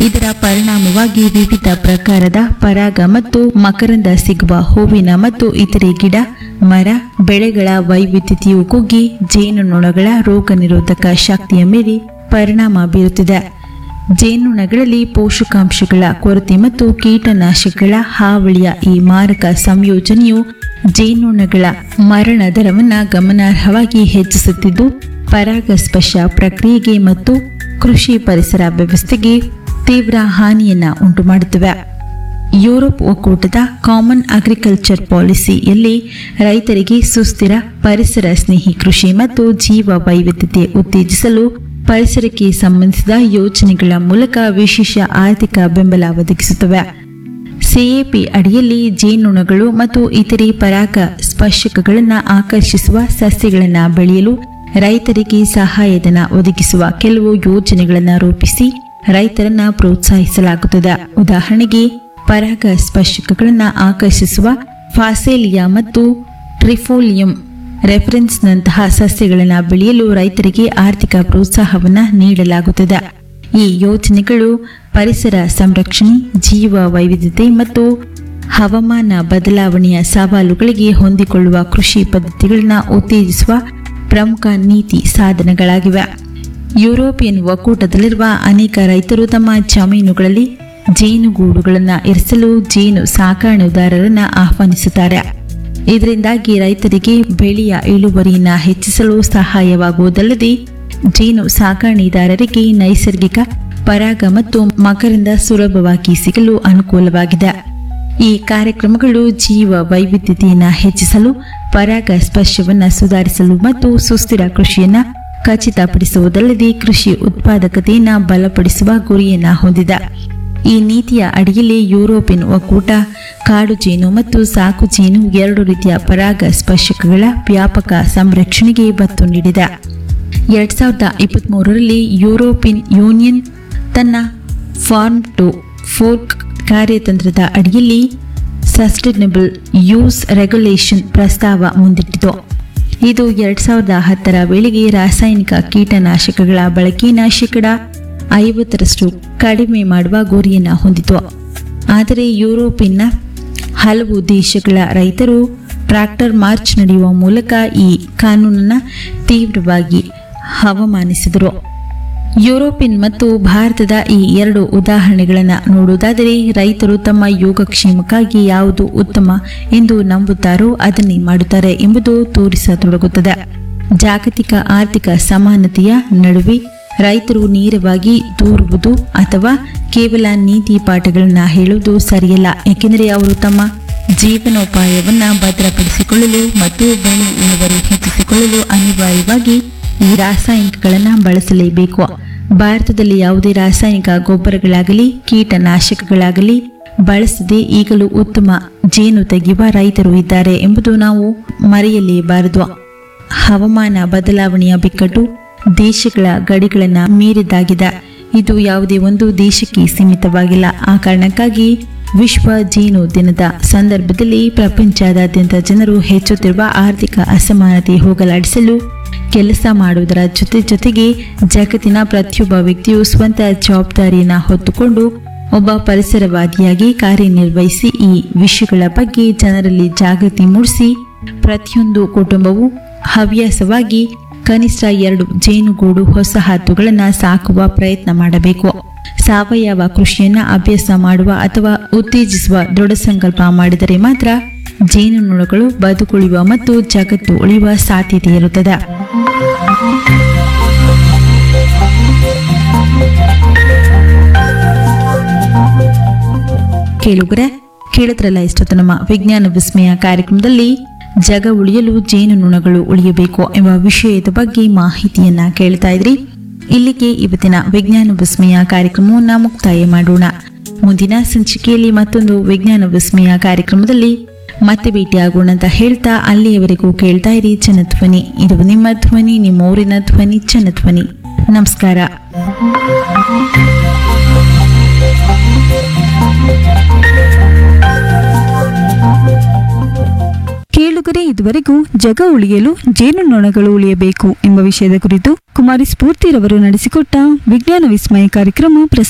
ಇದರ ಪರಿಣಾಮವಾಗಿ ವಿವಿಧ ಪ್ರಕಾರದ ಪರಾಗ ಮತ್ತು ಮಕರಂದ ಸಿಗುವ ಹೂವಿನ ಮತ್ತು ಇತರೆ ಗಿಡ ಮರ ಬೆಳೆಗಳ ವೈವಿಧ್ಯತೆಯು ಕುಗ್ಗಿ ಜೇನುನೊಣಗಳ ರೋಗ ನಿರೋಧಕ ಶಕ್ತಿಯ ಮೇಲೆ ಪರಿಣಾಮ ಬೀರುತ್ತಿದೆ ಜೇನುನೊಣಗಳಲ್ಲಿ ಪೋಷಕಾಂಶಗಳ ಕೊರತೆ ಮತ್ತು ಕೀಟನಾಶಕಗಳ ಹಾವಳಿಯ ಈ ಮಾರಕ ಸಂಯೋಜನೆಯು ಜೇನುನೊಣಗಳ ಮರಣ ದರವನ್ನು ಗಮನಾರ್ಹವಾಗಿ ಹೆಚ್ಚಿಸುತ್ತಿದ್ದು ಪರಾಗಸ್ಪರ್ಶ ಪ್ರಕ್ರಿಯೆಗೆ ಮತ್ತು ಕೃಷಿ ಪರಿಸರ ವ್ಯವಸ್ಥೆಗೆ ತೀವ್ರ ಹಾನಿಯನ್ನ ಉಂಟುಮಾಡುತ್ತವೆ ಯುರೋಪ್ ಒಕ್ಕೂಟದ ಕಾಮನ್ ಅಗ್ರಿಕಲ್ಚರ್ ಪಾಲಿಸಿಯಲ್ಲಿ ರೈತರಿಗೆ ಸುಸ್ಥಿರ ಪರಿಸರ ಸ್ನೇಹಿ ಕೃಷಿ ಮತ್ತು ಜೀವ ವೈವಿಧ್ಯತೆ ಉತ್ತೇಜಿಸಲು ಪರಿಸರಕ್ಕೆ ಸಂಬಂಧಿಸಿದ ಯೋಜನೆಗಳ ಮೂಲಕ ವಿಶೇಷ ಆರ್ಥಿಕ ಬೆಂಬಲ ಒದಗಿಸುತ್ತವೆ ಸಿಎಪಿ ಅಡಿಯಲ್ಲಿ ಜೇನುನೊಣಗಳು ಮತ್ತು ಇತರೆ ಪರಾಗ ಸ್ಪರ್ಶಕಗಳನ್ನು ಆಕರ್ಷಿಸುವ ಸಸ್ಯಗಳನ್ನು ಬೆಳೆಯಲು ರೈತರಿಗೆ ಸಹಾಯಧನ ಒದಗಿಸುವ ಕೆಲವು ಯೋಜನೆಗಳನ್ನು ರೂಪಿಸಿ ರೈತರನ್ನ ಪ್ರೋತ್ಸಾಹಿಸಲಾಗುತ್ತದೆ ಉದಾಹರಣೆಗೆ ಪರಾಗ ಸ್ಪರ್ಶಕಗಳನ್ನು ಆಕರ್ಷಿಸುವ ಫಾಸೇಲಿಯಾ ಮತ್ತು ಟ್ರಿಫೋಲಿಯಂ ರೆಫರೆನ್ಸ್ನಂತಹ ಸಸ್ಯಗಳನ್ನು ಬೆಳೆಯಲು ರೈತರಿಗೆ ಆರ್ಥಿಕ ಪ್ರೋತ್ಸಾಹವನ್ನು ನೀಡಲಾಗುತ್ತದೆ ಈ ಯೋಜನೆಗಳು ಪರಿಸರ ಸಂರಕ್ಷಣೆ ಜೀವ ವೈವಿಧ್ಯತೆ ಮತ್ತು ಹವಾಮಾನ ಬದಲಾವಣೆಯ ಸವಾಲುಗಳಿಗೆ ಹೊಂದಿಕೊಳ್ಳುವ ಕೃಷಿ ಪದ್ಧತಿಗಳನ್ನು ಉತ್ತೇಜಿಸುವ ಪ್ರಮುಖ ನೀತಿ ಸಾಧನಗಳಾಗಿವೆ ಯುರೋಪಿಯನ್ ಒಕ್ಕೂಟದಲ್ಲಿರುವ ಅನೇಕ ರೈತರು ತಮ್ಮ ಜಮೀನುಗಳಲ್ಲಿ ಜೇನುಗೂಡುಗಳನ್ನು ಇರಿಸಲು ಜೇನು ಸಾಕಾಣೆದಾರರನ್ನು ಆಹ್ವಾನಿಸುತ್ತಾರೆ ಇದರಿಂದಾಗಿ ರೈತರಿಗೆ ಬೆಳೆಯ ಇಳುವರಿಯನ್ನು ಹೆಚ್ಚಿಸಲು ಸಹಾಯವಾಗುವುದಲ್ಲದೆ ಜೇನು ಸಾಕಾಣೆದಾರರಿಗೆ ನೈಸರ್ಗಿಕ ಪರಾಗ ಮತ್ತು ಮಕರಿಂದ ಸುಲಭವಾಗಿ ಸಿಗಲು ಅನುಕೂಲವಾಗಿದೆ ಈ ಕಾರ್ಯಕ್ರಮಗಳು ಜೀವ ವೈವಿಧ್ಯತೆಯನ್ನು ಹೆಚ್ಚಿಸಲು ಪರಾಗ ಸ್ಪರ್ಶವನ್ನು ಸುಧಾರಿಸಲು ಮತ್ತು ಸುಸ್ಥಿರ ಕೃಷಿಯನ್ನು ಖಚಿತಪಡಿಸುವುದಲ್ಲದೆ ಕೃಷಿ ಉತ್ಪಾದಕತೆಯನ್ನು ಬಲಪಡಿಸುವ ಗುರಿಯನ್ನ ಹೊಂದಿದೆ ಈ ನೀತಿಯ ಅಡಿಯಲ್ಲಿ ಯುರೋಪಿಯನ್ ಒಕ್ಕೂಟ ಕಾಡು ಜೇನು ಮತ್ತು ಸಾಕು ಜೇನು ಎರಡು ರೀತಿಯ ಪರಾಗ ಸ್ಪರ್ಶಕಗಳ ವ್ಯಾಪಕ ಸಂರಕ್ಷಣೆಗೆ ಒತ್ತು ನೀಡಿದೆ ಎರಡ್ ಸಾವಿರದ ಇಪ್ಪತ್ತ್ಮೂರರಲ್ಲಿ ಯುರೋಪಿಯನ್ ಯೂನಿಯನ್ ತನ್ನ ಫಾರ್ಮ್ ಟು ಫೋರ್ಕ್ ಕಾರ್ಯತಂತ್ರದ ಅಡಿಯಲ್ಲಿ ಸಸ್ಟೈನಬಲ್ ಯೂಸ್ ರೆಗ್ಯುಲೇಷನ್ ಪ್ರಸ್ತಾವ ಮುಂದಿಟ್ಟಿತು ಇದು ಎರಡ್ ಸಾವಿರದ ಹತ್ತರ ವೇಳೆಗೆ ರಾಸಾಯನಿಕ ಕೀಟನಾಶಕಗಳ ಬಳಕೆಯನ್ನು ಶೇಕಡ ಐವತ್ತರಷ್ಟು ಕಡಿಮೆ ಮಾಡುವ ಗುರಿಯನ್ನು ಹೊಂದಿತು ಆದರೆ ಯುರೋಪಿನ ಹಲವು ದೇಶಗಳ ರೈತರು ಟ್ರ್ಯಾಕ್ಟರ್ ಮಾರ್ಚ್ ನಡೆಯುವ ಮೂಲಕ ಈ ಕಾನೂನನ್ನು ತೀವ್ರವಾಗಿ ಹವಾಮಾನಿಸಿದರು ಯುರೋಪಿಯನ್ ಮತ್ತು ಭಾರತದ ಈ ಎರಡು ಉದಾಹರಣೆಗಳನ್ನು ನೋಡುವುದಾದರೆ ರೈತರು ತಮ್ಮ ಯೋಗಕ್ಷೇಮಕ್ಕಾಗಿ ಯಾವುದು ಉತ್ತಮ ಎಂದು ನಂಬುತ್ತಾರೋ ಅದನ್ನೇ ಮಾಡುತ್ತಾರೆ ಎಂಬುದು ತೋರಿಸತೊಡಗುತ್ತದೆ ಜಾಗತಿಕ ಆರ್ಥಿಕ ಸಮಾನತೆಯ ನಡುವೆ ರೈತರು ನೇರವಾಗಿ ದೂರುವುದು ಅಥವಾ ಕೇವಲ ನೀತಿ ಪಾಠಗಳನ್ನು ಹೇಳುವುದು ಸರಿಯಲ್ಲ ಏಕೆಂದರೆ ಅವರು ತಮ್ಮ ಜೀವನೋಪಾಯವನ್ನು ಭದ್ರಪಡಿಸಿಕೊಳ್ಳಲು ಮತ್ತು ಬೆಳೆ ಇಳುವರಿ ಹೆಚ್ಚಿಸಿಕೊಳ್ಳಲು ಅನಿವಾರ್ಯವಾಗಿ ಈ ರಾಸಾಯನಿಕಗಳನ್ನು ಬಳಸಲೇಬೇಕು ಭಾರತದಲ್ಲಿ ಯಾವುದೇ ರಾಸಾಯನಿಕ ಗೊಬ್ಬರಗಳಾಗಲಿ ಕೀಟನಾಶಕಗಳಾಗಲಿ ಬಳಸದೆ ಈಗಲೂ ಉತ್ತಮ ಜೇನು ತೆಗೆಯುವ ರೈತರು ಇದ್ದಾರೆ ಎಂಬುದು ನಾವು ಮರೆಯಲೇಬಾರದು ಹವಾಮಾನ ಬದಲಾವಣೆಯ ಬಿಕ್ಕಟ್ಟು ದೇಶಗಳ ಗಡಿಗಳನ್ನು ಮೀರಿದ್ದಾಗಿದೆ ಇದು ಯಾವುದೇ ಒಂದು ದೇಶಕ್ಕೆ ಸೀಮಿತವಾಗಿಲ್ಲ ಆ ಕಾರಣಕ್ಕಾಗಿ ವಿಶ್ವ ಜೇನು ದಿನದ ಸಂದರ್ಭದಲ್ಲಿ ಪ್ರಪಂಚದಾದ್ಯಂತ ಜನರು ಹೆಚ್ಚುತ್ತಿರುವ ಆರ್ಥಿಕ ಅಸಮಾನತೆ ಹೋಗಲಾಡಿಸಲು ಕೆಲಸ ಮಾಡುವುದರ ಜೊತೆ ಜೊತೆಗೆ ಜಗತ್ತಿನ ಪ್ರತಿಯೊಬ್ಬ ವ್ಯಕ್ತಿಯು ಸ್ವಂತ ಜವಾಬ್ದಾರಿಯನ್ನು ಹೊತ್ತುಕೊಂಡು ಒಬ್ಬ ಪರಿಸರವಾದಿಯಾಗಿ ಕಾರ್ಯನಿರ್ವಹಿಸಿ ಈ ವಿಷಯಗಳ ಬಗ್ಗೆ ಜನರಲ್ಲಿ ಜಾಗೃತಿ ಮೂಡಿಸಿ ಪ್ರತಿಯೊಂದು ಕುಟುಂಬವು ಹವ್ಯಾಸವಾಗಿ ಕನಿಷ್ಠ ಎರಡು ಜೇನುಗೂಡು ಹೊಸ ಹತ್ತುಗಳನ್ನು ಸಾಕುವ ಪ್ರಯತ್ನ ಮಾಡಬೇಕು ಸಾವಯವ ಕೃಷಿಯನ್ನ ಅಭ್ಯಾಸ ಮಾಡುವ ಅಥವಾ ಉತ್ತೇಜಿಸುವ ದೃಢ ಸಂಕಲ್ಪ ಮಾಡಿದರೆ ಮಾತ್ರ ಜೇನುನೊಣಗಳು ಬದುಕುಳಿಯುವ ಮತ್ತು ಜಗತ್ತು ಉಳಿಯುವ ಸಾಧ್ಯತೆ ಇರುತ್ತದೆ ಕೇಳುಗರೆ ಕೇಳಿದ್ರಲ್ಲ ಇಷ್ಟೊತ್ತು ನಮ್ಮ ವಿಜ್ಞಾನ ವಿಸ್ಮಯ ಕಾರ್ಯಕ್ರಮದಲ್ಲಿ ಜಗ ಉಳಿಯಲು ಜೇನುನೊಣಗಳು ಉಳಿಯಬೇಕು ಎಂಬ ವಿಷಯದ ಬಗ್ಗೆ ಮಾಹಿತಿಯನ್ನ ಕೇಳ್ತಾ ಇದ್ರಿ ಇಲ್ಲಿಗೆ ಇವತ್ತಿನ ವಿಜ್ಞಾನ ವಿಸ್ಮಯ ಕಾರ್ಯಕ್ರಮವನ್ನ ಮುಕ್ತಾಯ ಮಾಡೋಣ ಮುಂದಿನ ಸಂಚಿಕೆಯಲ್ಲಿ ಮತ್ತೊಂದು ವಿಜ್ಞಾನ ವಿಸ್ಮಯ ಕಾರ್ಯಕ್ರಮದಲ್ಲಿ ಮತ್ತೆ ಭೇಟಿಯಾಗೋಣ ಅಂತ ಹೇಳ್ತಾ ಅಲ್ಲಿಯವರೆಗೂ ಕೇಳ್ತಾ ಇರಿ ಜನಧ್ವನಿ ಇದು ನಿಮ್ಮ ಧ್ವನಿ ನಿಮ್ಮ ಊರಿನ ಧ್ವನಿ ಜನಧ್ವನಿ ನಮಸ್ಕಾರ ಕೇಳುಗರೆ ಇದುವರೆಗೂ ಜಗ ಉಳಿಯಲು ಜೇನುನೊಣಗಳು ಉಳಿಯಬೇಕು ಎಂಬ ವಿಷಯದ ಕುರಿತು ಕುಮಾರಿ ಸ್ಫೂರ್ತಿರವರು ನಡೆಸಿಕೊಟ್ಟ ವಿಜ್ಞಾನ ವಿಸ್ಮಯ ಕಾರ್ಯಕ್ರಮ